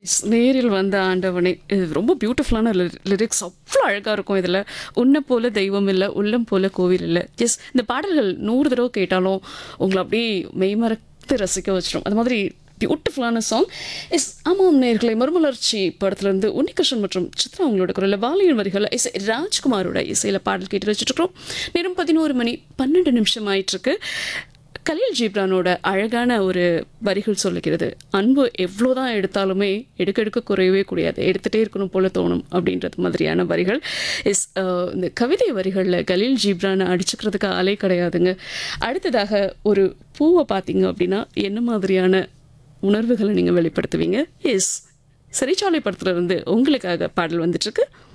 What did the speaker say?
நேரில் வந்த ஆண்டவனே இது ரொம்ப பியூட்டிஃபுல்லான லிரிக்ஸ் அவ்வளோ அழகாக இருக்கும் இதில் உன்னை போல தெய்வம் இல்லை உள்ளம் போல கோவில் இல்லை எஸ் இந்த பாடல்கள் நூறு தடவை கேட்டாலும் உங்களை அப்படியே மெய்மறத்து ரசிக்க வச்சிடும் அது மாதிரி பியூட்டிஃபுல்லான சாங் எஸ் ஆமாம் நேர்களை மறுமலர்ச்சி படத்துலேருந்து உன்னிகிருஷ்ணன் மற்றும் சித்ரா அவங்களோட குரலில் பாலியல் வரிகளை இசை ராஜ்குமாரோட இசையில் பாடல் கேட்டு வச்சுட்டு இருக்கிறோம் நேரம் பதினோரு மணி பன்னெண்டு நிமிஷம் ஆயிட்டிருக்கு கலீல் ஜீப்ரானோட அழகான ஒரு வரிகள் சொல்லுகிறது அன்பு எவ்வளோதான் எடுத்தாலுமே எடுக்க எடுக்க குறையவே கூடாது எடுத்துகிட்டே இருக்கணும் போல தோணும் அப்படின்றது மாதிரியான வரிகள் இஸ் இந்த கவிதை வரிகளில் கலீல் ஜீப்ரானை அடிச்சுக்கிறதுக்கு ஆளே கிடையாதுங்க அடுத்ததாக ஒரு பூவை பார்த்தீங்க அப்படின்னா என்ன மாதிரியான உணர்வுகளை நீங்கள் வெளிப்படுத்துவீங்க எஸ் சிறைச்சாலை படத்துல இருந்து உங்களுக்காக பாடல் வந்துட்டுருக்கு